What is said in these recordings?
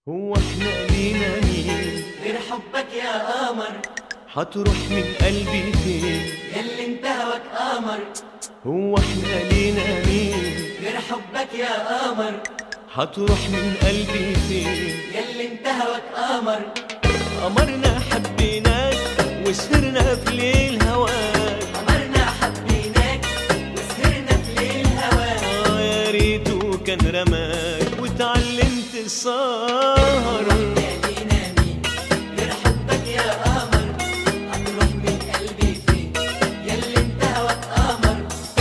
هو احنا لينا مين غير حبك يا قمر هتروح من قلبي فين ياللي انت هواك قمر هو احنا لينا مين غير حبك يا قمر هتروح من قلبي فين ياللي انت هواك قمر قمرنا حبيناك وسهرنا في ليل هواك قمرنا حبيناك وسهرنا في ليل هواك اه يا ريته كان رماك وتعلمت السهر يا لينا مين غير حبك يا قمر هتروح من قلبي فين ياللي انت هواك قمر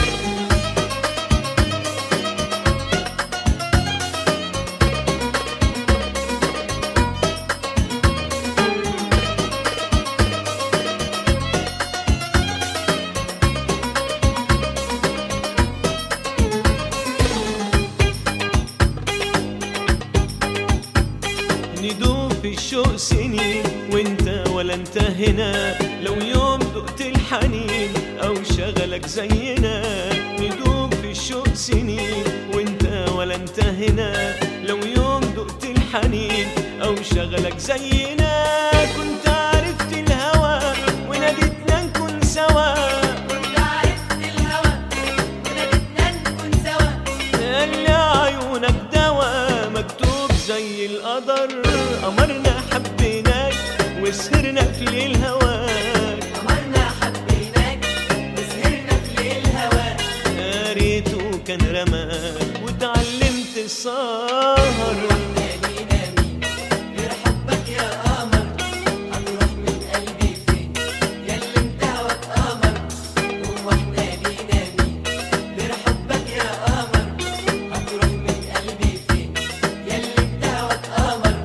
ندوب في الشوق سنين وانت ولا انت هنا لو يوم دقت الحنين او شغلك زينا ندوب في الشوق سنين وانت ولا انت هنا لو يوم دقت الحنين او شغلك زينا كنت عرفت الهوى وناديتنا نكون سوا كنت عرفت الهوى ونادتنا نكون سوا اللي عيونك دوا مكتوب زي القدر قمرنا حبيناك وسهرنا في ليل هواك قمرنا حبيناك وسهرنا في ليل هواك يا ريته كان رماك وتعلمت السهر لينا مين غير حبك يا قمر هتروح من قلبي فين ياللي انت هواك قمر هو احنا لينا مين غير حبك يا قمر هتروح من قلبي فين ياللي انت هواك قمر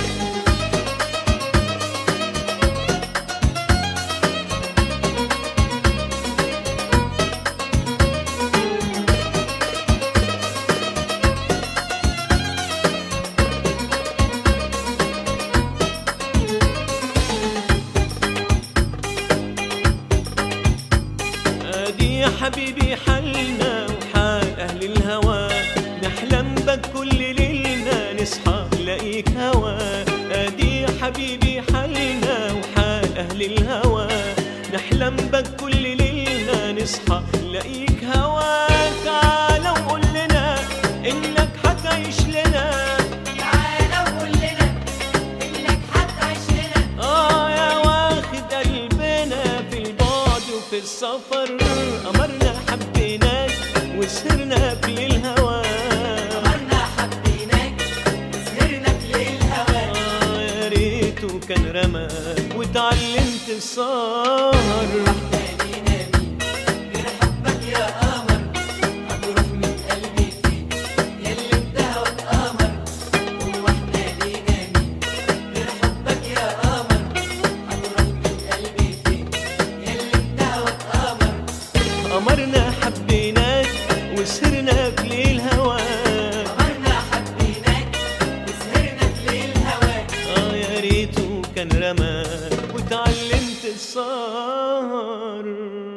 ادي يا حبيبي حالنا وحال اهل الهوى نحلم بك كل ليلنا نصحى نلاقيك هوا ادي يا حبيبي حالنا وحال اهل الهوى نحلم بك كل ليلنا نصحى نلاقيك هوا تعالى وقول لنا انك حتعيش لنا تعالى وقول لنا انك هتعيش لنا اه يا واخد قلبنا في البعد وفي السفر قمرنا حبيناك وسهرنا في ليل هواك قمرنا حبيناك وسهرنا في ليل هواك آه يا ريته كان رماك وتعلمت السهر لينا مين غير حبك يا قمر هتروح من قلبي فين ياللي انت هواك قمر هو احنا لينا مين غير حبك يا قمر هتروح من قلبي فين ياللي انت هواك قمر قمرنا حبيناك وسهرنا في ليل هواك قمرنا حبيناك وسهرنا في ليل هواك اه يا ريته كان رماك وتعلمت السهر